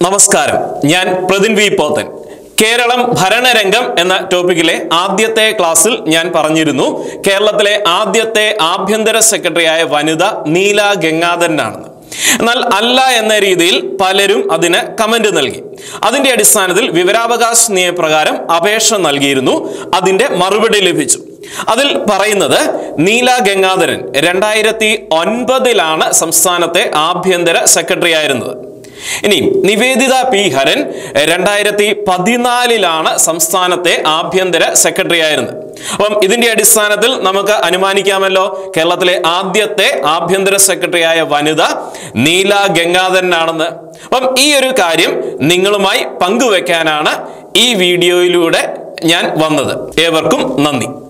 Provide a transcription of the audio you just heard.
നമസ്കാരം ഞാൻ പ്രതിൻ വി പോത്തൻ കേരളം ഭരണരംഗം എന്ന ടോപ്പിക്കിലെ ആദ്യത്തെ ക്ലാസ്സിൽ ഞാൻ പറഞ്ഞിരുന്നു കേരളത്തിലെ ആദ്യത്തെ ആഭ്യന്തര സെക്രട്ടറിയായ വനിത നീല ഗംഗാധരനാണെന്ന് എന്നാൽ അല്ല എന്ന രീതിയിൽ പലരും അതിന് കമന്റ് നൽകി അതിന്റെ അടിസ്ഥാനത്തിൽ വിവരാവകാശ നിയമപ്രകാരം അപേക്ഷ നൽകിയിരുന്നു അതിന്റെ മറുപടി ലഭിച്ചു അതിൽ പറയുന്നത് നീല ഗംഗാധരൻ രണ്ടായിരത്തി ഒൻപതിലാണ് സംസ്ഥാനത്തെ ആഭ്യന്തര സെക്രട്ടറി ആയിരുന്നത് ഇനി നിവേദിത പി ഹരൻ രണ്ടായിരത്തി പതിനാലിലാണ് സംസ്ഥാനത്തെ ആഭ്യന്തര സെക്രട്ടറി ആയിരുന്നത് അപ്പം ഇതിന്റെ അടിസ്ഥാനത്തിൽ നമുക്ക് അനുമാനിക്കാമല്ലോ കേരളത്തിലെ ആദ്യത്തെ ആഭ്യന്തര സെക്രട്ടറിയായ വനിത നീല ഗംഗാധരനാണെന്ന് അപ്പം ഈ ഒരു കാര്യം നിങ്ങളുമായി പങ്കുവെക്കാനാണ് ഈ വീഡിയോയിലൂടെ ഞാൻ വന്നത് ഏവർക്കും നന്ദി